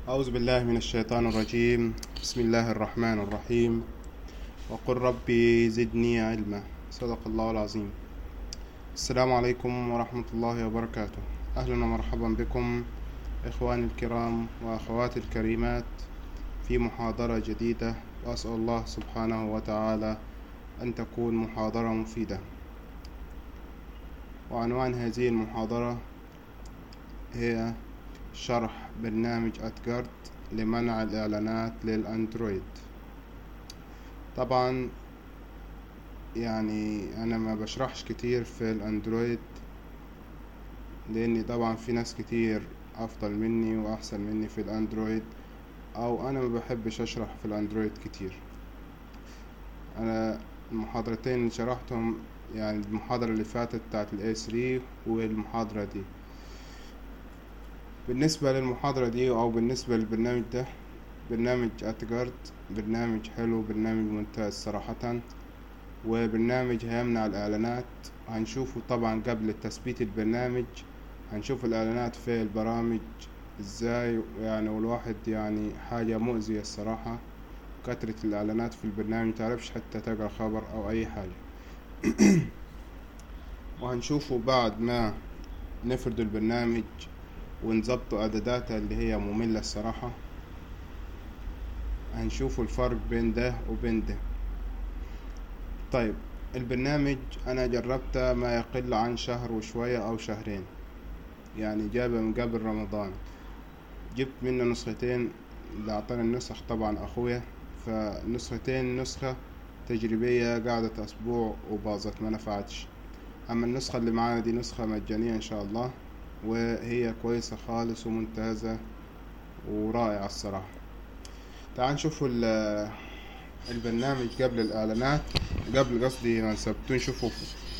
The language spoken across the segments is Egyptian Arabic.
أعوذ بالله من الشيطان الرجيم بسم الله الرحمن الرحيم وقل ربي زدني علما صدق الله العظيم السلام عليكم ورحمة الله وبركاته أهلا ومرحبا بكم إخواني الكرام وأخواتي الكريمات في محاضرة جديدة وأسأل الله سبحانه وتعالى أن تكون محاضرة مفيدة وعنوان هذه المحاضرة هي شرح برنامج أتجارد لمنع الإعلانات للأندرويد طبعا يعني أنا ما بشرحش كتير في الأندرويد لأني طبعا في ناس كتير أفضل مني وأحسن مني في الأندرويد أو أنا ما بحبش أشرح في الأندرويد كتير أنا المحاضرتين اللي شرحتهم يعني المحاضرة اللي فاتت بتاعت ال A3 والمحاضرة دي بالنسبة للمحاضرة دي أو بالنسبة للبرنامج ده برنامج أتجارد برنامج حلو برنامج ممتاز صراحة وبرنامج هيمنع الإعلانات هنشوفه طبعا قبل تثبيت البرنامج هنشوف الإعلانات في البرامج ازاي يعني والواحد يعني حاجة مؤذية الصراحة كثرة الإعلانات في البرنامج متعرفش حتى تقرا خبر أو أي حاجة وهنشوفه بعد ما نفرد البرنامج ونظبطوا اعداداتها اللي هي مملة الصراحة هنشوفوا الفرق بين ده وبين ده طيب البرنامج انا جربته ما يقل عن شهر وشوية او شهرين يعني جابه من قبل رمضان جبت منه نسختين اللي اعطاني النسخ طبعا اخويا فنسختين نسخة تجريبية قعدت اسبوع وباظت ما نفعتش اما النسخة اللي معانا دي نسخة مجانية ان شاء الله وهي كويسة خالص وممتازة ورائعة الصراحة تعال نشوفوا البرنامج قبل الإعلانات قبل قصدي ما نثبتوه نشوفوا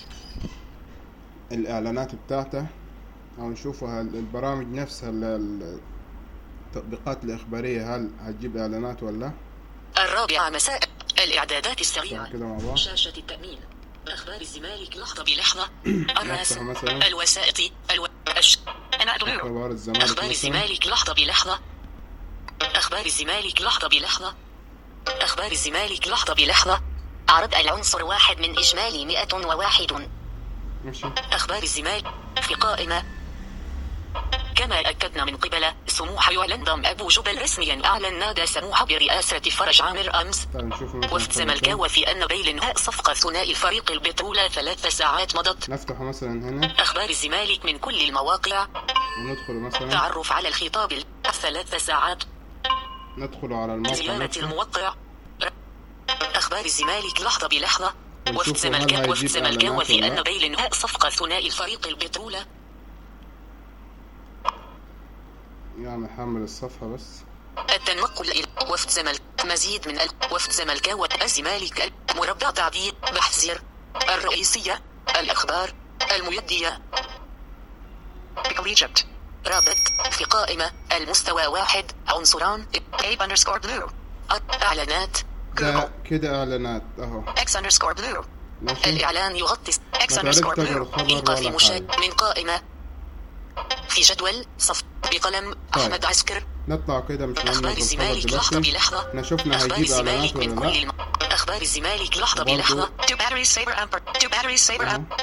الإعلانات بتاعته أو نشوفوا البرامج نفسها التطبيقات الإخبارية هل هتجيب إعلانات ولا الرابعة مساء الإعدادات السريعة كده مع بعض شاشة التأمين أخبار الزمالك لحظة بلحظة الرسم مثلا الوسائط الو... الش... أنا أدعو أخبار الزمالك أخبار مثلا الزمالك لحظة بلحظة أخبار الزمالك لحظة بلحظة أخبار الزمالك لحظة بلحظة عرض العنصر واحد من إجمالي مئة وواحد ماشي أخبار الزمالك في قائمة كما أكدنا من قبل سموحة يعلن ضم أبو جبل رسميا أعلن نادى سموحة برئاسة فرج عامر أمس تعال نشوف مثلا وفد زملكاوة في أن بيل إنهاء صفقة ثنائي الفريق البترول ثلاث ساعات مضت نفتح مثلا هنا أخبار الزمالك من كل المواقع وندخل مثلا تعرف على الخطاب ثلاث ساعات ندخل على الموقع زيارة نفسه الموقع أخبار الزمالك لحظة بلحظة ونشوف وفد هل زملكاوة وفد هيجيب زملكاوة إعلانات في ولا أن لا. بيل إنهاء صفقة ثنائي الفريق البترول يعني حمل الصفحة بس التنقل إلى وفد زمل مزيد من ال... وفد زملكاوة الزمالك ال- مربع تعديل بحث زر الرئيسية الأخبار الميدية Egypt رابط في قائمة المستوى واحد عنصران A underscore blue إعلانات ده كده إعلانات أهو X underscore blue ماشي الإعلان يغطي X ما underscore تعرف تقرا blue الخبر إيقاف ولا مشاهد حاجة. من قائمة في جدول صف بقلم طيب. أحمد عسكر نطلع كده مش مهم أخبار نقرا الخبر الزمالك لحظة دلوقتي بلحظة احنا شفنا أخبار هيجيب إعلانات الزمالك من ولا كل لا الم... أخبار الزمالك لحظة برضو. بلحظة Two batteries saver amper Two batteries saver أهو. amper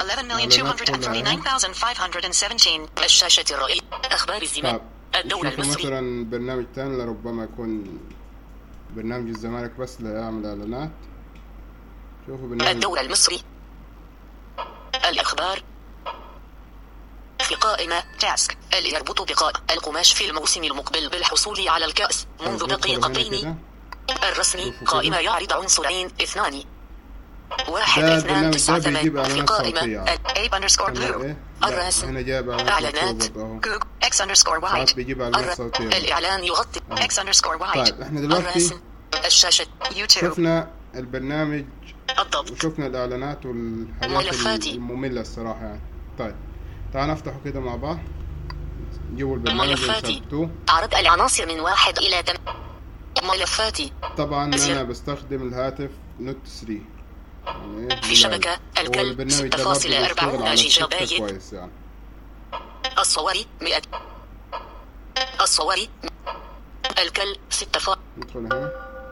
11,239,517 الشاشة الرئيسية أخبار الزمالك طب الدولة نشوفوا المصري مثلا برنامج تاني لربما يكون برنامج الزمالك بس اللي يعمل إعلانات شوفوا برنامج الدولة المصري الأخبار في قائمة تاسك اللي يربط بقاء القماش في الموسم المقبل بالحصول على الكأس منذ طيب، ندخل هنا دقيقتين كده. الرسمي شوفوا قائمة كده. يعرض عنصرين اثنان واحد ده اثنان البرنامج تسعة ده بيجيب ثمانية في إعلانات قائمة صوتية. ال- A underscore هنا blue إيه؟ لا، الرسم هنا جايب إعلانات إعلانات مكتوبة أهو جوجل X underscore ساعات white بيجيب إعلانات الر- صوتية الإعلان يغطي أهو. X underscore white طيب احنا دلوقتي الرسم الشاشة يوتيوب شفنا البرنامج الضبط وشفنا الإعلانات والحاجات ملفاتي. المملة الصراحة يعني طيب تعال نفتحه كده مع بعض نجيبوا البرنامج ملفاتي. ونثبتوه عرض العناصر من واحد إلى تم ملفاتي طبعا أزيد. أنا بستخدم الهاتف نوت 3 يعني إيه؟ في شبكة الكلب والبرنامج ده برضه 6.40 بيشتغل على جيجا الشبكة بايت كويس يعني الصور 100 الصور الكل ستة ف... ندخل هنا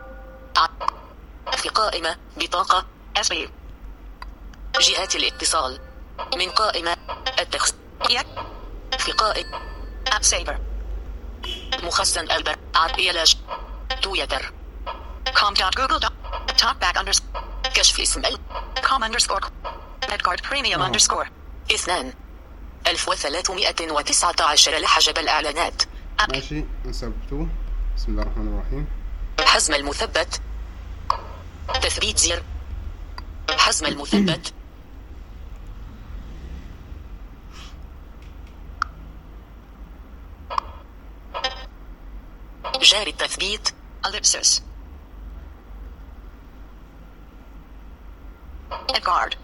في قائمة بطاقة SB جهات الاتصال من قائمة التخص في قائمة أب سيبر مخزن البر عربيلاج تويتر com dot google dot talk back underscore كشف اسم ال com underscore medcard premium أهو. underscore اثنان 1319 لحجب الإعلانات أب ماشي نثبتوه بسم الله الرحمن الرحيم حزم المثبت تثبيت زر حزم المثبت جاري التثبيت ellipsis guard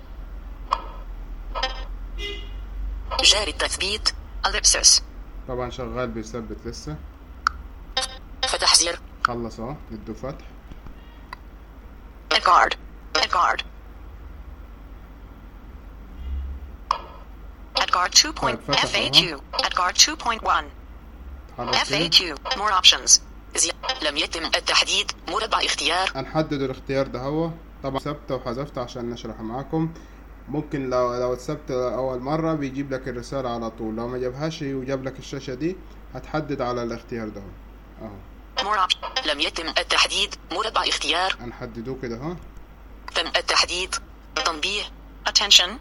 جاري التثبيت ellipsis طبعا شغال بيثبت لسه فتح زر خلص اهو ندو فتح guard guard Edgard 2. طيب، فتح FAQ Edgard 2.1 اتحرك كده FAQ More options زي... لم يتم التحديد مربع اختيار هنحدد الاختيار ده هو طبعا ثبته وحذفته عشان نشرح معاكم ممكن لو لو اتثبت اول مره بيجيب لك الرساله على طول لو ما جابهاش وجاب لك الشاشه دي هتحدد على الاختيار ده اهو اهو More options لم يتم التحديد مربع اختيار هنحددوه كده اهو تم التحديد تنبيه Attention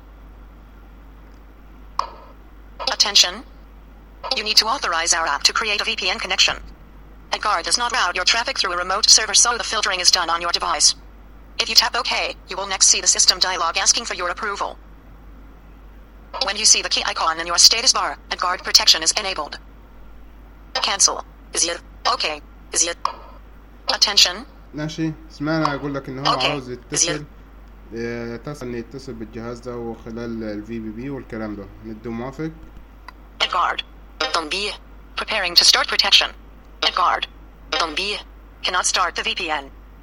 Attention You need to authorize our app to create a VPN connection. Edgard does not route your traffic through a remote server so the filtering is done on your device. If you tap OK, you will next see the system dialog asking for your approval. When you see the key icon in your status bar, Edgard protection is enabled. Cancel. زر. OK. زر. Attention. ماشي سمعنا يقول لك ان هو أوكي. عاوز يتصل زين. يتصل ان يتصل بالجهاز ده وخلال الفي بي بي والكلام ده ندو موافق Edgard. تنبيه. Preparing to start protection. Edgard. تنبيه. Cannot start the VPN.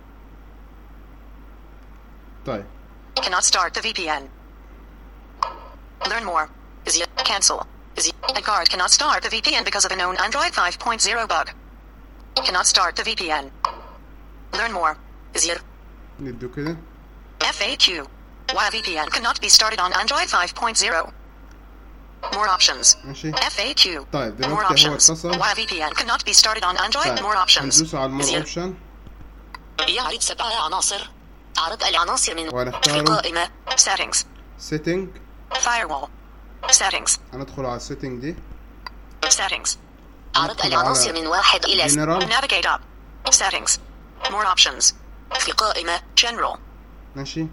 طيب Cannot start the VPN. Learn more. Is it cancel? Is it Edgard cannot start the VPN because of a known Android 5.0 bug. Cannot start the VPN. Learn more. Is it ندو كده FAQ? Why VPN cannot be started on Android 5.0? More options. ماشي FAQ. طيب More دلوقتي هو options. اتصل Why VPN cannot be started on Android? طيب More options. هندوس على المور زر. اوبشن يعرض سبع عناصر. عرض العناصر من في وهنختاره قائمة Settings. سيتنج Firewall. Settings. هندخل على السيتنج دي Settings. عرض ندخل العناصر على من واحد إلى General. Navigate up. Settings. More options. في قائمة General. ماشي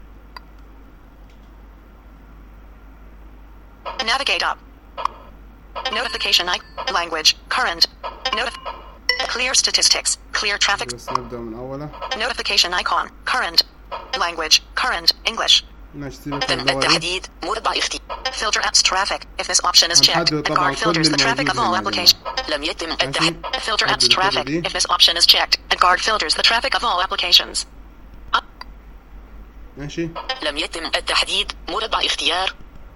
Navigate up. Notification icon. Language. Current. Notif. Clear statistics. Clear traffic. بس نبدأ من أوله Notification icon. Current. Language. Current. English. ماشي سيبك من تم اللغة دي التحديد مربع اختيار Filter apps traffic if this option is checked هنحدد طبعاً Edgard كل filters the traffic of all الموجود هنا يا applications لم يتم التحديد Filter نحدد apps الخطوة traffic دي. if this option is checked Edgard filters the traffic of all applications ماشي لم يتم التحديد مربع اختيار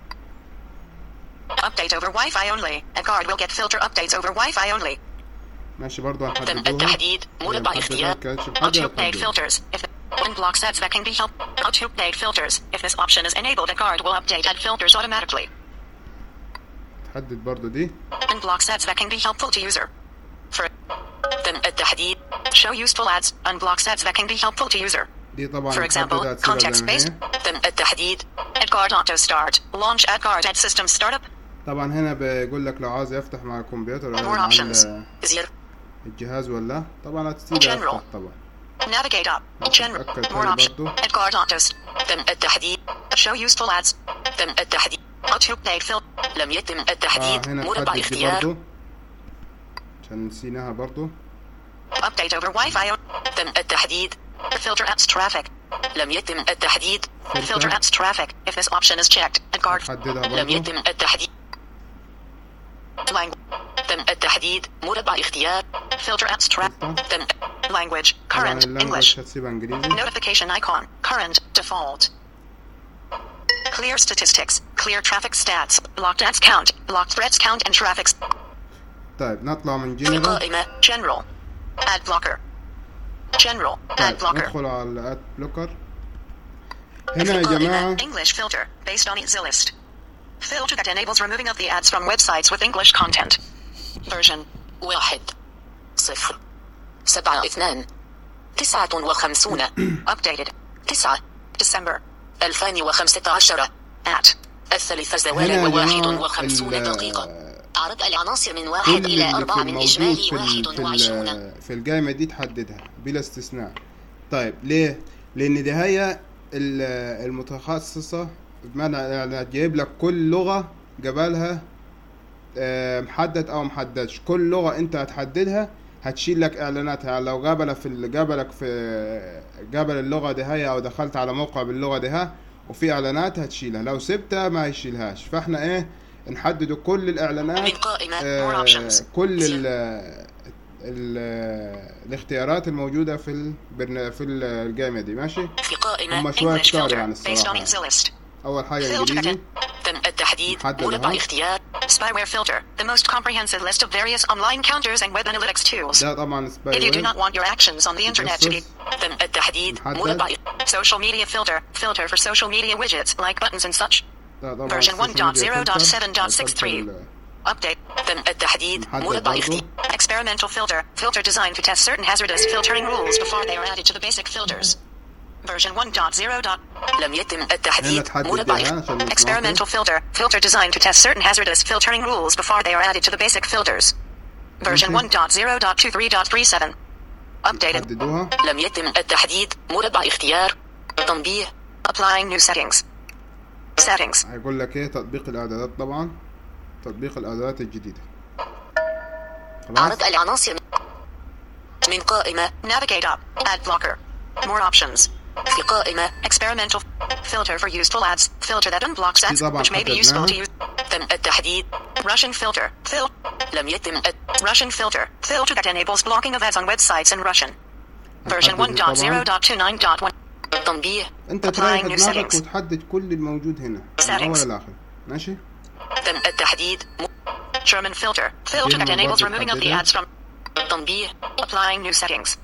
Update over Wi-Fi only Edgard will get filter updates over Wi-Fi only ماشي برضو تم هنحددوها التحديد مربع نحددها اختيار كانش بحاجة Auto paid هتحددها. filters if unblock sets that can be helped Auto paid filters if this option is enabled Edgard will update add filters automatically تحدد برضو دي Unblock sets that can be helpful to user. For تم التحديد show useful ads. Unblock sets that can be helpful to user. دي طبعا For example, نحددها تسيبها context زي ما based. هي تم التحديد Edgard Auto Start. Launch Edgard at System Startup. طبعا هنا بيقول لك لو عاوز يفتح مع الكمبيوتر ولا More مع options. ال- زر الجهاز ولا طبعا هتسيبها General. يفتح طبعا Navigate up. General. أتأكد More تاني options. برضو. Edgard Auto Start. تم التحديد show useful ads. تم التحديد Auto paid fill. لم يتم اه التحديد هنا مربع تحدد دي اختيار برضو عشان نسيناها برضو Update over Wi-Fi. تم التحديد Filter apps traffic. لم يتم التحديد Filter. Filter apps traffic. If this option is checked, Edgard. هحددها لم برضو يتم التحديد Language. تم التحديد مربع اختيار Filter apps traffic. Filter. تم Language. طبعا Current. English. اللانجوج هتسيبها انجليزي Notification icon. Current. Default. Clear statistics. Clear traffic stats. Blocked ads count. Blocked threats count and traffic. طيب نطلع من في جنرال قائمة General. Ad blocker. General. Ad طيب blocker. ندخل على الاد بلوكر هنا يا جماعة English filter based on EasyList. Filter that enables removing of the ads from websites with English content. Version واحد صفر سبعة اثنان تسعة وخمسون updated تسعة December ألفان وخمسة عشر at الثالث هنا زوال يا وواحد جماعة وخمسون ال- دقيقة عرض العناصر من كل واحد إلى اللي أربعة في من الموجود إجمالي في ال- واحد في وعشرون ال- في القائمة دي تحددها بلا استثناء طيب ليه؟ لأن دي هي ال- المتخصصة بمعنى يعني جايب لك كل لغة جبالها آه، محدد أو محددش كل لغة أنت هتحددها هتشيل لك إعلاناتها يعني لو جابلك في ال- جابلك في جابل اللغة دي هي أو دخلت على موقع باللغة دي ها وفي إعلانات هتشيلها لو سبتها ما هيشيلهاش فاحنا إيه نحدد كل الإعلانات من قائمة آه، More options كل زر. ال ال الاختيارات الموجودة في البرنا في الجامعة دي ماشي في قائمة هم شوية English كتار filter يعني based on الصراحة EasyList. أول حاجة Filter إنجليزي تم التحديد محدد مربع أهو. اختيار Spyware filter, the most comprehensive list of various online counters and web analytics tools. ده طبعا If you do سباي not want your actions on the internet to be تم التحديد محدد. مربع social media filter, filter for social media widgets like buttons and such. ده طبعا Version السوشيال ميديا فلتر. 1.0.7.63. الفلتر ال- Update. تم التحديد محدد مربع برضو. اختيار Experimental filter, filter designed to test certain hazardous filtering rules before they are added to the basic filters. Version 1.0. لم يتم هنا التحديد تحدد مربع ده اختيار عشان نسمعه. Experimental filter, filter designed to test certain hazardous filtering rules before they are added to the basic filters. Version Mhm. 1.0.23.37. Updated. حددوها لم يتم التحديد مربع اختيار تنبيه Applying new settings. Settings. هيقول لك ايه تطبيق الاعدادات طبعا تطبيق الاعدادات الجديدة خلاص عرض العناصر من قائمة Navigate up. Ad blocker. More options. في قائمة Experimental filter for useful ads. Filter that unblocks ads, طبعاً which may be useful to حددناها. use. تم التحديد Russian filter. Fil- لم يتم الت... Russian filter. Filter that enables blocking of ads on websites in Russian. Version هنحدد طبعاً. 1.0.29.1. تنبيه انت Applying تريح new دماغك settings. وتحدد كل الموجود هنا من Settings. اول لاخر ماشي تم التحديد م... German filter. Filter that German enables برضه removing of the تحددها. ads from. تنبيه Applying new settings.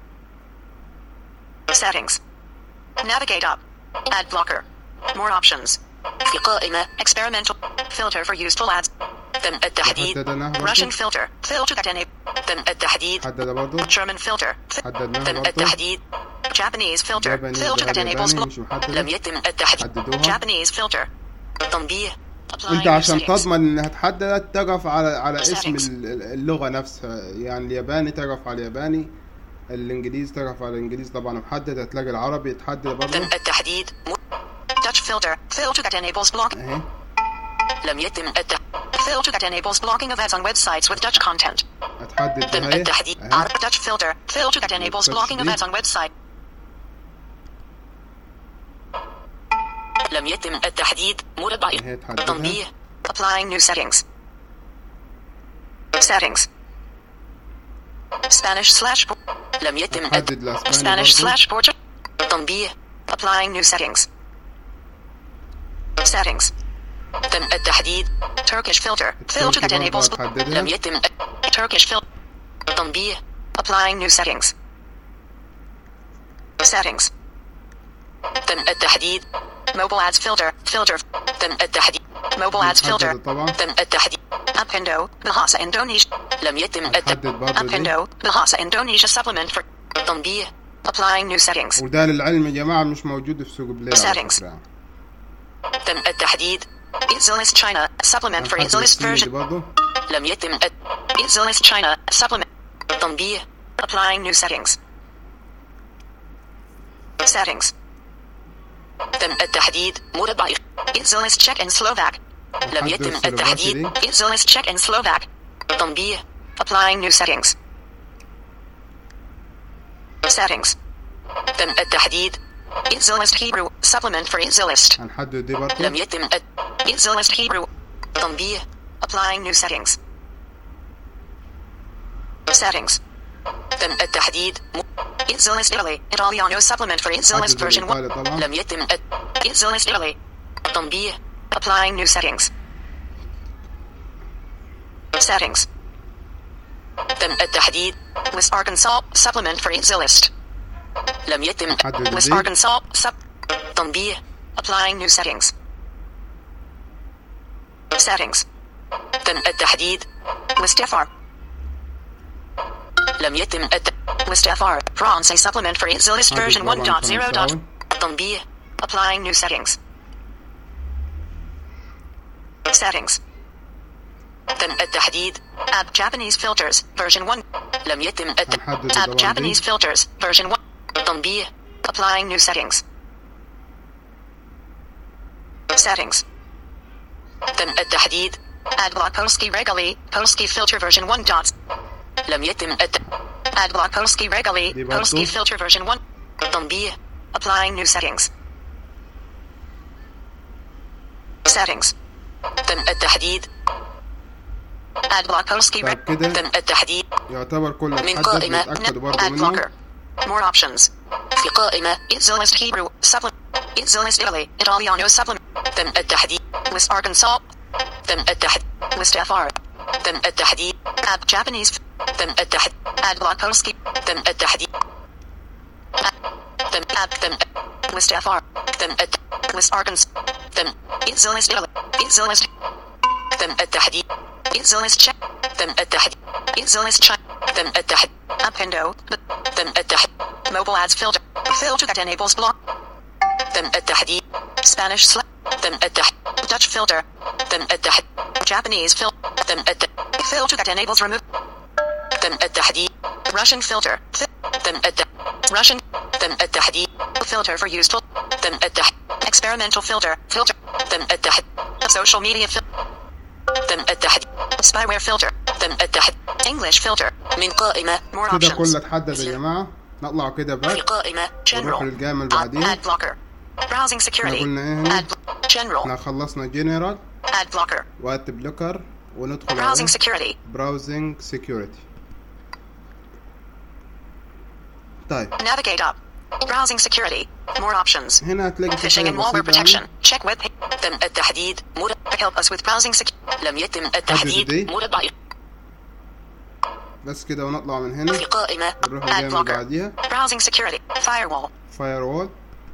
Settings. Navigate up. Ad blocker. More options. في قائمة Experimental filter for useful ads. تم التحديد حددناها برضه Russian filter. Filter that enable. تم التحديد حدد برضه German filter. Fi- حددناها تم برضه التحديد Japanese filter. ياباني Filter that ده enables. ياباني Blo- مش محدد لم يتم التحديد حددوها Japanese filter. تنبيه Applying انت new عشان settings. تضمن انها تحدد تقف على على اسم Settings. ال- ال- اللغه نفسها يعني الياباني تقف على الياباني الانجليزي تقف على الانجليزي طبعا محدد هتلاقي العربي يتحدد تم برضه التحديد م... Dutch filter. Filter that enables block. اهي لم يتم التحديد Filter that enables blocking of ads on websites with Dutch content. هتحدد تم اهي التحديد. اهي عرض Dutch filter. Filter that enables Dutch blocking of دي. ads on website. لم يتم التحديد مربع اهي تحددها تنبيه Applying new settings. Settings. Spanish slash. لم يتم الت... حدد الاسباني Spanish برضه slash Portuguese. تنبيه Applying new settings. Settings. تم التحديد Turkish filter. Filter that التركي برضه enables. هتحددها لم يتم Turkish filter. تنبيه Applying new settings. Settings. تم التحديد Mobile ads filter. Filter. تم التحديد Mobile ads filter. حدد طبعا تم التحديد Apindo. Bahasa Indonesia. لم يتم الت... حدد برضه دي Apindo. Bahasa Indonesia supplement for. تنبيه Applying new settings. وده للعلم يا جماعه مش موجود في سوق بلاي على Settings. فكرة. تم التحديد Easilist China. Supplement for هنحدد Easilist السنة دي version. برضه لم يتم الت... Easilist China. Supplement. تنبيه Applying new settings. Settings. تم التحديد مربع Easilist Czech and Slovak. لم حدد يتم السلوفاكي التحديد دي. Easilist Czech and Slovak. تنبيه Applying new settings. Settings. تم التحديد Easilist Hebrew. Supplement for Easilist. هنحدد دي برضه لم يتم الت... Easilist Hebrew. تنبيه Applying new settings. Settings. تم التحديد م... Easilist Italy. Italiano supplement for Easilist حدد version 1. الإيطالي طبعا لم يتم الت... Easilist Italy. تنبيه Applying new settings. Settings. تم التحديد List Arkansas supplement for easy list. لم يتم حدد List دي Arkansas sub تنبيه applying new settings. Settings. تم التحديد List FR. لم يتم الت... List FR. Bronze supplement for easy list حدد version طبعاً 1.0. فرنساوي. تنبيه Applying new settings. Settings. تم التحديد Add Japanese filters version 1. لم يتم الت... هنحدد Add طبعا Japanese دي filters version 1. تنبيه Applying new settings. Settings. تم التحديد Add block Polski Regali, Polski filter version 1. Dots. لم يتم الت... Add block Polski Regali, دي برضو. Polski filter version 1. تنبيه Applying new settings. Settings. تم التحديد Add block Polski طيب Reg. كده تم التحديد يعتبر كل من اتحدد قائمة نتأكد برضه Add منه blocker. More options. في قائمة Easy list Hebrew supplement. Easy list Italy, Italiano supplement. تم التحديد List Arkansas. تم التحديد List FR. تم التحديد Add Japanese. تم التحديد Add block Polski. تم التحديد تم Add تم List FR. تم الت... List Arkansas. تم Easy list Italy. Easy list. تم التحديد Easy list check. تم التحديد Easy list check. تم التحديد Appendo. تم التحديد Mobile ads filter. Filter that enables block. تم التحديد Spanish select. تم التحديد Dutch filter. تم التحديد Japanese filter. تم الت... Filter that enables remove. تم التحديد Russian filter. Fi- تم الت... Russian. تم التحديد Filter for useful. تم التحديد Experimental filter. Filter. تم التحديد Social media filter. تم التحديد Spyware filter. تم التحديد English filter. من قائمة More كده options. كله اتحدد يا جماعة نطلع كده في باك قائمة نروح General. للجامعة اللي بعديها Ad blocker. Browsing security. قلنا إيه هنا؟ Ad blo- General. احنا خلصنا جنرال Ad blocker. واد بلوكر وندخل Browsing على security. براوزنج سيكيورتي طيب Navigate up. Browsing security. More options. هنا هتلاقي في Phishing حاجة and malware بسيطة protection. هنا. Check web page. تم التحديد مر... Help us with browsing security. لم يتم دي. التحديد مربع بس كده ونطلع من هنا في قائمة نروح Ad الجامعة اللي blocker. بعديها Browsing security. Firewall. فاير وول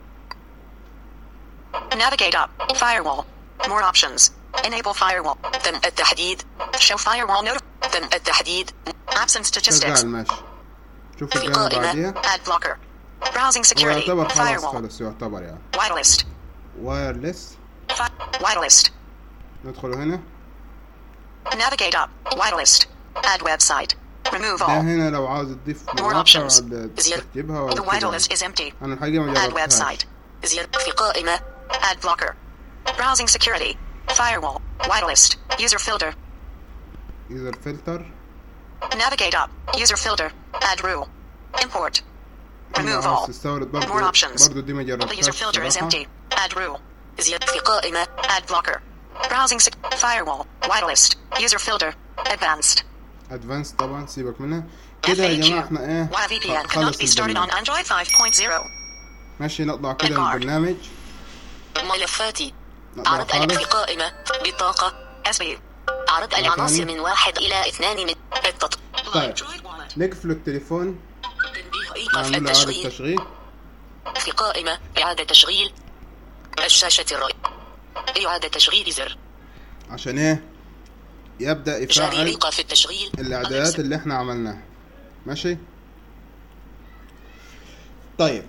Navigate up. Firewall. More options. Enable firewall. تم التحديد Show firewall notif. تم التحديد Absent statistics. شغال ماشي شوف في الجامعة اللي قائمة. بعديها Ad blocker. Browsing هو security. يعتبر خلاص Firewall. خلص يعتبر يعني Wireless. وايرلس Fi- wireless. ندخل هنا Navigate up. Wireless. Add website. Remove ده all. هنا لو عاوز تضيف More مواقع options. ولا زيادة. تكتبها ولا The كده wireless يعني. is empty. انا الحقيقة ما Add جربتهاش website. زيادة في قائمة Ad blocker. Browsing security. Firewall. Wireless. User filter. يوزر فلتر Navigate up. User filter. Add rule. Import. Remove عاوز all. تستورد More برضه options. برضه دي ما The جربتهاش user filter is الصراحة. empty. Add rule. زيادة في قائمة Ad blocker. Browsing sec- firewall. Wireless. User filter. Advanced. ادفانس طبعا سيبك منها كده يا جماعة احنا ايه Why VPN cannot خلص be started on البرنامج Android 5.0. ماشي نطلع كده من Card. البرنامج ملفاتي نطلع عرض ال- في خالص قائمة بطاقة SV. عرض العناصر ثاني. من واحد إلى اثنان من التط... طيب Android wallet. نقفل التليفون تنبيه إيقاف نعمل له إعادة التشغيل تشغيل في قائمة إعادة تشغيل الشاشة الرأي إعادة تشغيل زر عشان ايه يبدأ جاري يفعل إيقاف التشغيل الاعدادات اللي احنا عملناها ماشي طيب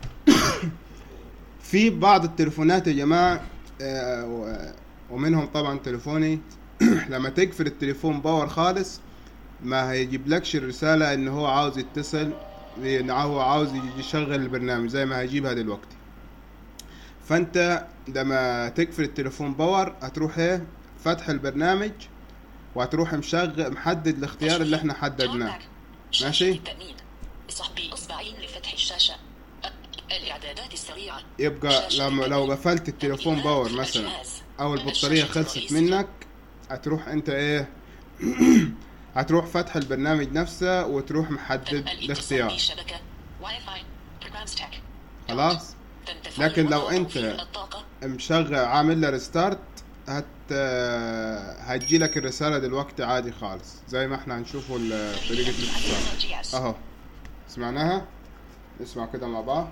في بعض التليفونات يا جماعة آه، و- ومنهم طبعا تليفوني لما تقفل التليفون باور خالص ما هيجيب لكش الرسالة ان هو عاوز يتصل لان هو عاوز يشغل البرنامج زي ما هيجيبها دلوقتي فانت لما تقفل التليفون باور هتروح ايه فتح البرنامج وهتروح مشغل محدد الاختيار اللي احنا حددناه شاشة ماشي. التأمين بسحب إصبعين لفتح الشاشة الإعدادات السريعة يبقى شاشة لما لو التأمين. قفلت التليفون باور مثلا الجهاز. او البطارية الشاشة خلصت الرئيسية. منك هتروح انت ايه هتروح فتح البرنامج نفسه وتروح محدد الاتصال الاختيار بالشبكة Wi-Fi. Programs tech. خلاص تم تفعيل لكن لو وضع أنت- توفير الطاقة مشغل عامل له ريستارت هت هتجي لك الرسالة دلوقتي عادي خالص زي ما احنا هنشوفه ال- طريقة الاتصال LGS. اهو سمعناها نسمع كده مع بعض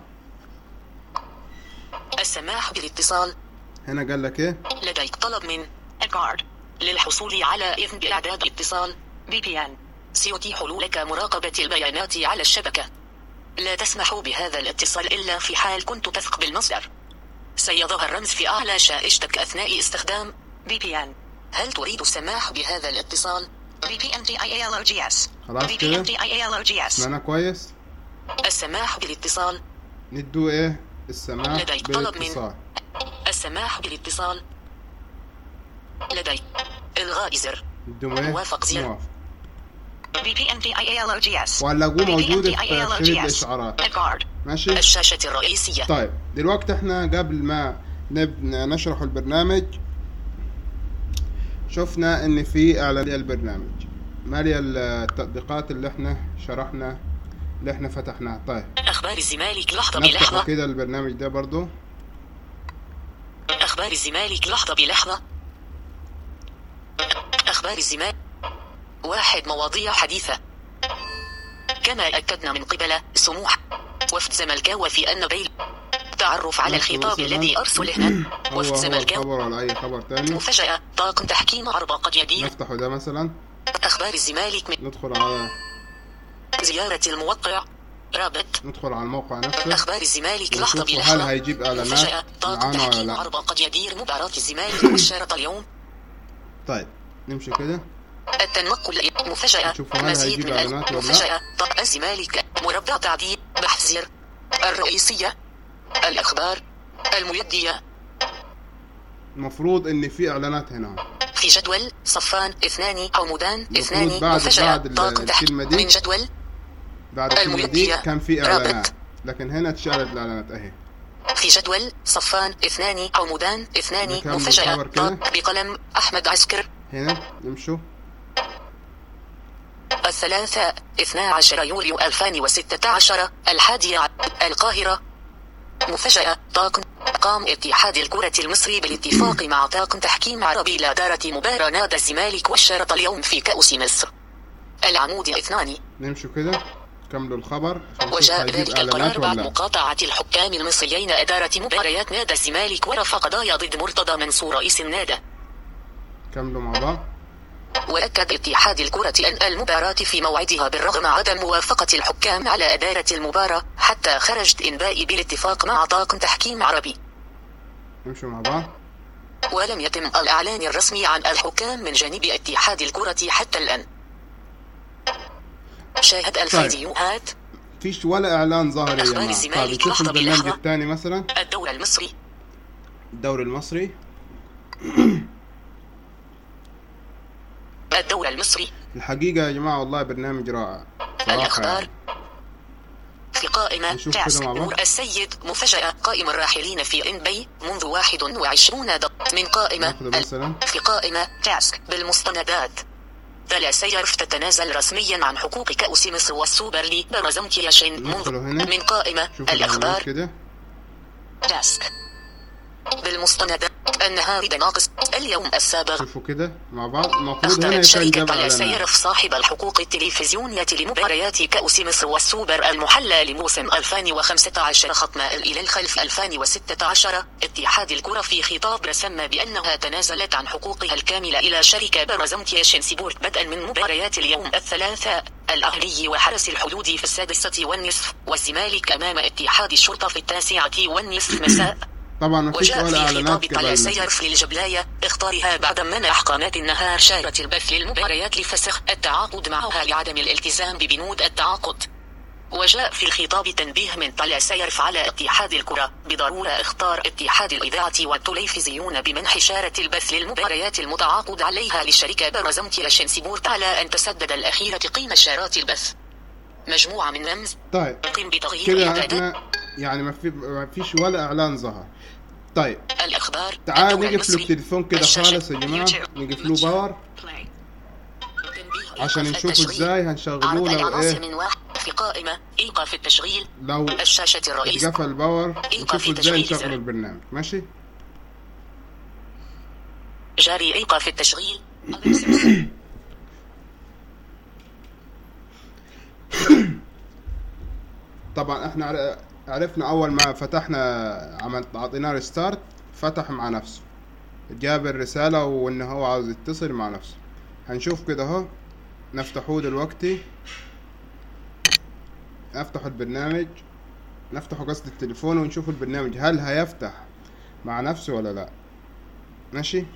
السماح بالاتصال هنا قال لك ايه لديك طلب من Edgard. للحصول على إذن بإعداد اتصال VPN. سيتيح لك مراقبة البيانات على الشبكة لا تسمح بهذا الاتصال إلا في حال كنت تثق بالمصدر سيظهر رمز في أعلى شاشتك أثناء استخدام VPN. هل تريد السماح بهذا الاتصال؟ VPN DIALOGS. خلاص VPN كده DIALOGS. سمعنا كويس السماح بالاتصال ندو ايه السماح لديك طلب من- بالاتصال السماح بالاتصال لديك إلغاء زر ندو ايه موافق زر. موافق VPN DIALOGS. E وهنلاقوه موجود VPN في خليط DIALOGS. الاشعارات Edgard. ماشي الشاشة الرئيسية طيب دلوقتي احنا قبل ما نب... نشرح البرنامج شفنا ان في اعلان البرنامج مالي التطبيقات اللي احنا شرحنا اللي احنا فتحناها طيب أخبار الزمالك لحظة نفتح بلحظة كده البرنامج ده برضو أخبار الزمالك لحظة بلحظة أخبار الزمالك واحد مواضيع حديثة كما أكدنا من قبل سموح وفد زملكاوة في أن بيل تعرف على نفس الخطاب مثلاً. الذي أرسله هو وفد هو زملكاوة الخبر ولا اي خبر تاني مفاجأة طاقم تحكيم عربة قد يدير نفتحه ده مثلا أخبار الزمالك من ندخل على زيارة الموقع رابط ندخل على الموقع نفسه أخبار الزمالك لحظة ونشوف هل بلحظة هيجيب اعلانات مفاجأة طاقم معانا ولا تحكيم لا عربة قد يدير مباراة الزمالك والشرطة اليوم طيب نمشي كده التنقل مفاجأة نشوف هل مزيد هيجيب من إعلانات ولا لا. مفاجأة طب الزمالك مربع تعديل بحث زر الرئيسية الأخبار الميدية المفروض ان في اعلانات هنا في جدول صفان اثنان عمودان المفروض اثنان بعد- مفاجأة بعد ال- طاقم تحت الكلمة دي من جدول بعد الكلمة دي الميدية. كان في رابط. اعلانات لكن هنا اتشالت الاعلانات اهي في جدول صفان اثنان عمودان اثنان نكمل مفاجأة الخبر كده. طاق بقلم أحمد عسكر هنا نمشوا الثلاثاء 12 يوليو 2016 الحادية ع- القاهرة مفاجأة طاقم قام اتحاد الكرة المصري بالاتفاق مع طاقم تحكيم عربي لإدارة مباراة نادي الزمالك والشرطة اليوم في كأس مصر العمود اثنان نمشوا كده كملوا الخبر عشان نشوف وجاء هيجيب ذلك اعلانات القرار بعد ولا لا. مقاطعة الحكام المصريين إدارة مباريات نادي الزمالك ورفع قضايا ضد مرتضى منصور رئيس النادي كملوا مع بعض وأكد اتحاد الكرة أن المباراة في موعدها بالرغم عدم موافقة الحكام على إدارة المباراة حتى خرجت إنباء بالاتفاق مع طاقم تحكيم عربي نمشوا مع بعض ولم يتم الإعلان الرسمي عن الحكام من جانب اتحاد الكرة حتى الآن شاهد الفيديوهات فيش ولا اعلان ظاهر يا أخبار جماعه الزمالك طيب نشوف لحظة البرنامج بلحظة. الثاني مثلا الدوري المصري الدوري المصري الدوري المصري الحقيقه يا جماعه والله برنامج رائع صراحه الأخبار يعني. في قائمة نشوف تاسك كده مع بعض. نور السيد مفاجأة قائمة الراحلين في إنبي منذ 21 دقيقة من قائمة ناخذ ال- مثلا في قائمة تاسك بالمستندات تلا سيرف تتنازل رسميا عن حقوق كأس مصر والسوبر لي برزمتياشين منذ ندخلوا هنا. من قائمة شوفوا الاعلانات الأخبار كده تاسك بالمستندات النهار ناقص اليوم السابق شوفوا كده مع بعض المفروض هنا اختارت كان شركة جاب طلع اعلانات سيرف صاحب الحقوق التلفزيونية لمباريات كأس مصر والسوبر المحلى لموسم 2015 ختم إلى الخلف 2016 اتحاد الكرة في خطاب رسم بأنها تنازلت عن حقوقها الكاملة إلى شركة برزمتياشن سيبورت بدءا من مباريات اليوم الثلاثاء الأهلي وحرس الحدود في السادسة والنصف والزمالك أمام اتحاد الشرطة في التاسعة والنصف مساء طبعا ما فيش وجاء ولا في خطاب اعلانات طلع قبل سيرف للجبلاية اختارها بعد منح قناة النهار شارة البث للمباريات لفسخ التعاقد معها لعدم الالتزام ببنود التعاقد وجاء في الخطاب تنبيه من طلع سيرف على اتحاد الكرة بضرورة اختار اتحاد الإذاعة والتلفزيون بمنح شارة البث للمباريات المتعاقد عليها للشركة برزمتي سبورت على أن تسدد الأخيرة قيمة شارات البث مجموعة من رمز طيب قم بتغيير كده إعدادات احنا يعني ما في ما فيش ولا اعلان ظهر طيب الأخبار تعال الدوري نقفل المصري. التليفون كده الشاشة. خالص يا جماعه نقفلوه باور Play. تنبيه عشان إيقاف نشوف التشغيل. ازاي هنشغلوه عرض لو العناصر ايه من واحد في قائمة إيقاف التشغيل لو الشاشة الرئيس اتقفل باور إيقاف نشوفوا ازاي تشغيل نشغل زر. البرنامج ماشي جاري إيقاف التشغيل أليكس. طبعا احنا عر- عرفنا اول ما فتحنا عملت اعطيناه ريستارت فتح مع نفسه جاب الرسالة وان هو عاوز يتصل مع نفسه هنشوف كده اهو نفتحوه دلوقتي نفتح البرنامج نفتحه قصد التليفون ونشوف البرنامج هل هيفتح مع نفسه ولا لا ماشي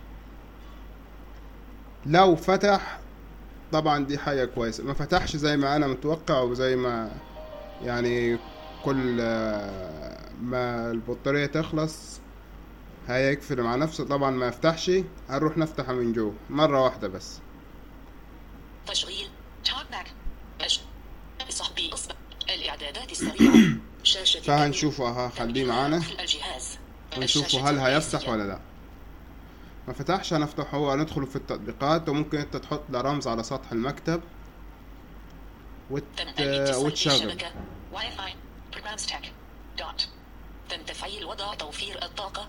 لو فتح طبعا دي حاجة كويسة ما فتحش زي ما انا متوقع وزي ما يعني كل آه، ما البطارية تخلص هيقفل مع نفسه طبعا ما يفتحش هنروح نفتحه من جوه مرة واحدة بس تشغيل Talk back. أش... صحبي أصبح الإعدادات السريعة شاشة فهنشوفه اها خليه معانا في الجهاز ونشوفه الشاشة هل هيفتح الرئيسية. ولا لا ما فتحش هنفتحه وندخل في التطبيقات وممكن انت تحط له رمز على سطح المكتب وت... تم الاتصال وتشغل بالشبكة Wi-Fi. Programs tech. Dot. تم تفعيل وضع توفير الطاقة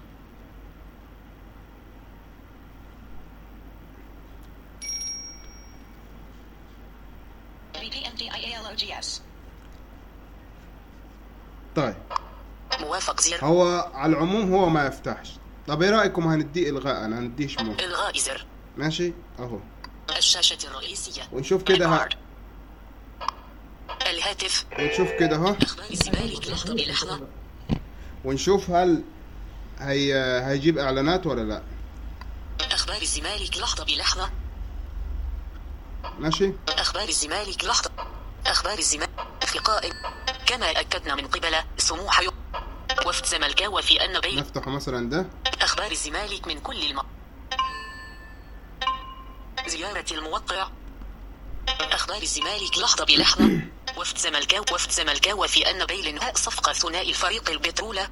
VPNDIALOGS. طيب موافق زر هو على العموم هو ما يفتحش طب ايه رايكم هنديه الغاء انا هنديه شمول إلغاء زر ماشي اهو الشاشة الرئيسية ونشوف كده ه... Card. الهاتف ونشوف كده اهو أخبار الزمالك لحظة بلحظة ونشوف هل هي... هيجيب اعلانات ولا لا أخبار الزمالك لحظة بلحظة ماشي أخبار الزمالك لحظة أخبار الزمالك في قائم كما أكدنا من قبل سموح يو- وفد زملكاوة في أن بين نفتحه مثلا ده أخبار الزمالك من كل الم... زيارة الموقع أخبار الزمالك لحظة بلحظة وفد زملكاو وفد زملكاوة في أن بيل انهاء صفقة ثنائي الفريق البترولة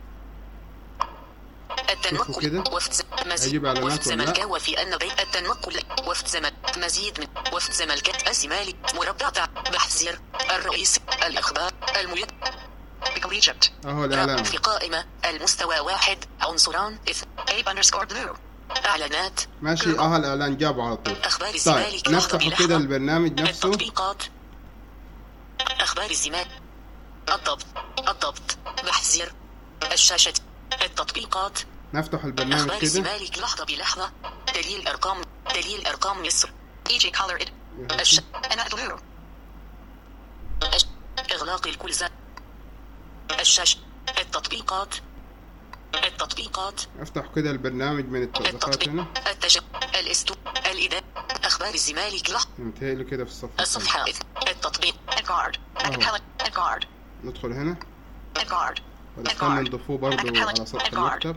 شوفوا كده. التنقل وفد ز- مزيد هيجيب إعلانات وفد ولا لا؟ زملكاوة في أن بيل التنقل وفد زمل مزيد من وفد زملكاء الزمالك مربع تع- بحث زر الرئيس الأخبار الميد Pickle Egypt. اهو الاعلان في قائمة المستوى واحد عنصران إث Abe underscore blue. إعلانات ماشي اه الاعلان جابه على طول أخبار طيب الزمالك لحظة نفتحه بلحظة كده البرنامج نفسه التطبيقات أخبار الزمالك الضبط الضبط بحث زر الشاشة التطبيقات نفتح البرنامج أخبار كده الزمالك لحظة بلحظة دليل أرقام دليل أرقام مصر EG colored. الش... Anna blue. الش... إغلاق الكلزة الشاشة التطبيقات التطبيقات افتح كده البرنامج من التطبيقات هنا التطبيق التج... الاستو الإداء أخبار الزمالك لحظة متهيألي كده في الصفحة الثانية. الصفحة التطبيق Edgard. Acapella. Edgard. ندخل هنا Edgard. ودخلنا نضيفوه برضو على سطح المكتب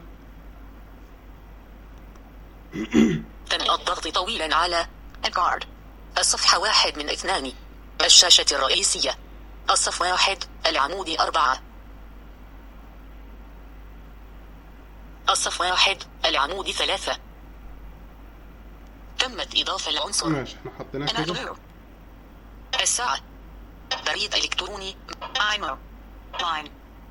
تم الضغط طويلا على Edgard. الصفحة واحد من اثنان الشاشة الرئيسية الصف واحد العمود أربعة الصف واحد العمود ثلاثة تمت إضافة العنصر ماشي احنا حطيناه Anna كده blue. الساعة بريد إلكتروني IMO. Line.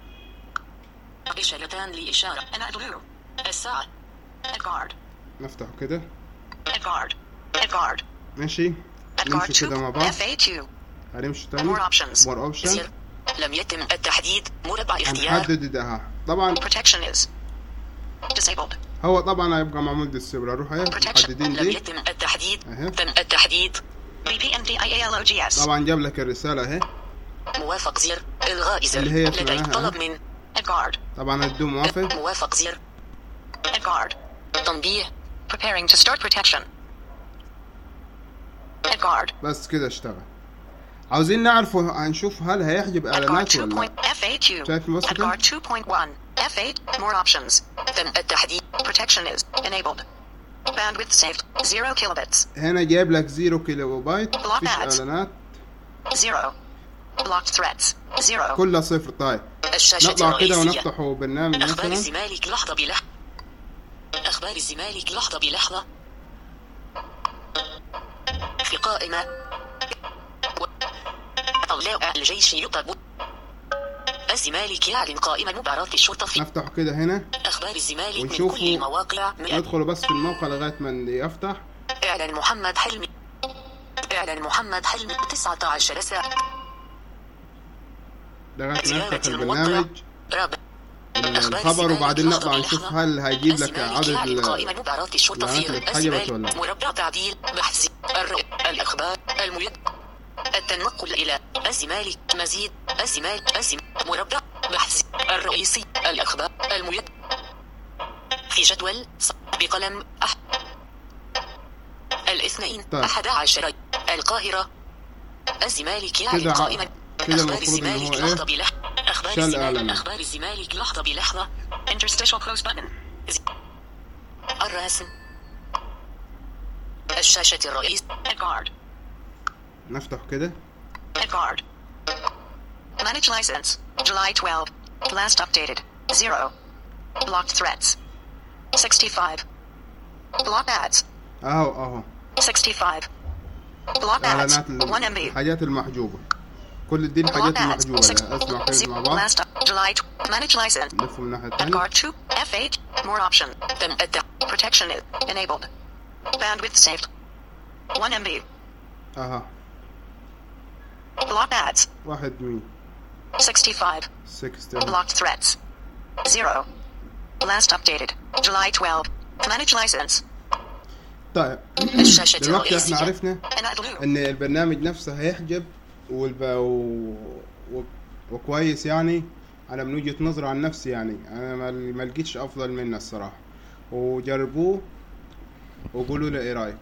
إشارتان لإشارة Anna blue. الساعة Edgard. نفتحه كده Edgard. Edgard. ماشي Edgard نمشي كده 2. مع بعض FA2. هنمشي تاني More options. مور اوبشن زر لم يتم التحديد مربع اختيار هنحدد ده ها. طبعا Protection is disabled. هو طبعا هيبقى معمول ديسيبل اروح اهي Protection. محددين لم دي يتم التحديد أهي. تم التحديد VPNDIALOGS. طبعا جاب لك الرسالة اهي موافق زر إلغاء زر اللي هي لديك اسمها- طلب من Edgard. طبعا هتدوم موافق موافق زر Edgard. تنبيه Preparing to start protection. Edgard. بس كده اشتغل عاوزين نعرف هنشوف هل هيحجب Edgard اعلانات 2. ولا لا FA2. شايف بس كده؟ Edgard 2.1. F8. More options. تم التحديد Protection is enabled. Bandwidth saved. 0 kilobits. هنا جايب لك 0 كيلو بايت Block مفيش ads. اعلانات 0. Blocked threats. 0. كلها صفر طيب الشاشة نطلع كده الرئيسية ونفتحه برنامج أخبار مثلا الزمالك لحظة بلحظة أخبار الزمالك لحظة بلحظة في قائمة و- أولاء الجيش يطلب الزمالك يعلن قائمة مباراة الشرطة في نفتحه كده هنا أخبار الزمالك من ونشوفه. كل المواقع من ندخل بس في الموقع لغاية ما يفتح إعلان محمد حلمي إعلان محمد حلمي 19 ساعة لغاية ما زيارة يفتح الموقع البرنامج رابع أخبار الخبر الزمالك وبعدين لحظة نطلع نشوف بلحظة. هل هيجيب لك الزمالك عدد يعلن ال- قائمة مباراة الشرطة الإعلانات اللي في اتحجبت الزمالك ولا؟ مربع تعديل بحث الرؤية الإخبار الميد التنقل إلى الزمالك مزيد الزمالك الزم مربع بحث الرئيسي الإخبار الميد في جدول ص- بقلم أح الاثنين طيب. أحد عشر القاهرة الزمالك يعلن كده ع- قائمة كده أخبار المفروض إن هو الزمالك إيه؟ لحظة بلحظة أخبار شال الزمالك إعلانات. أخبار الزمالك لحظة بلحظة Interstitial close button. ز- الرسم الشاشة الرئيس Edgard. نفتح كده Edgard. Manage license. July 12. Last updated. 0. Blocked threats. 65. Block ads. اهو اهو 65. Block ads. اعلانات 1 ال- MB. الحاجات المحجوبة كل دي Block الحاجات ads. المحجوبة Six- ده. اسمع كده Zero. مع بعض Last up. July. Tw- Manage license. نلف من الناحية التانية Edgard 2. F8. More option. تم التع... Protection is enabled. Bandwidth saved. 1 MB. اها Block ads. واحد مين 65. 60 Blocked threats. 0. Last updated. July 12. Manage license. طيب الشاشة دلوقتي احنا الرئيسية عرفنا Enadlu. ان البرنامج نفسه هيحجب والب... و... و... وكويس يعني انا من وجهة نظري عن نفسي يعني انا ما ما لقيتش افضل منه الصراحة وجربوه وقولوا لي ايه رايك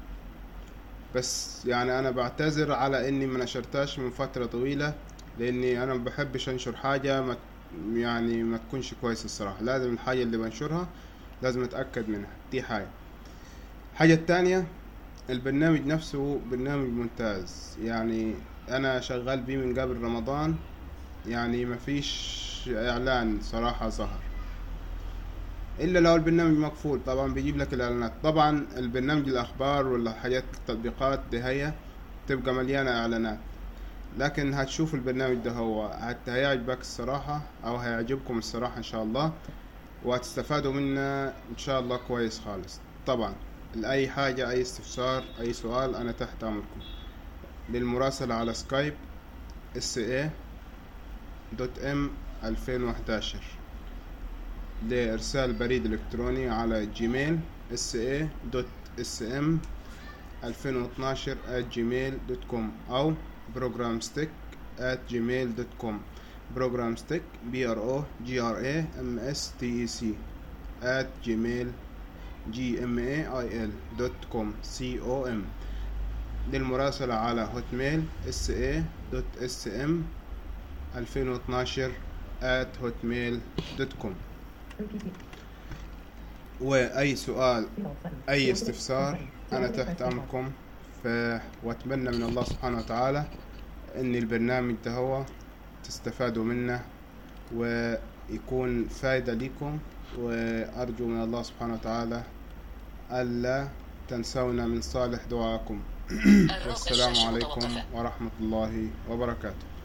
بس يعني انا بعتذر على اني ما نشرتهاش من فترة طويلة لاني انا ما بحبش انشر حاجة ما يعني ما تكونش كويسة الصراحة لازم الحاجة اللي بنشرها لازم اتاكد منها دي حاجة الحاجة التانية البرنامج نفسه برنامج ممتاز يعني انا شغال بيه من قبل رمضان يعني مفيش اعلان صراحة ظهر الا لو البرنامج مقفول طبعا بيجيب لك الاعلانات طبعا البرنامج الاخبار ولا حاجات التطبيقات دي هي تبقى مليانة اعلانات لكن هتشوف البرنامج ده هو حتى هيعجبك الصراحة او هيعجبكم الصراحة ان شاء الله وهتستفادوا منه ان شاء الله كويس خالص طبعا لأي حاجة أي استفسار أي سؤال أنا تحت أمركم للمراسلة على سكايب اس اي دوت ام ألفين وحداشر لإرسال بريد إلكتروني على جيميل اس اي دوت اس ام ألفين واتناشر at gmail دوت كوم أو بروجرام ستيك at gmail دوت كوم بروجرام ستيك بي ار او جي ار اي ام اس تي اي سي at gmail gmail دوت كوم سي او ام للمراسلة على هوت ميل اس اي دوت اس ام 2012 at hotmail دوت كوم واي سؤال اي استفسار انا تحت امركم ف... واتمنى من الله سبحانه وتعالى ان البرنامج ده هو تستفادوا منه ويكون فايدة لكم وأرجو من الله سبحانه وتعالى ألا تنسونا من صالح دعاءكم والسلام عليكم ورحمة الله وبركاته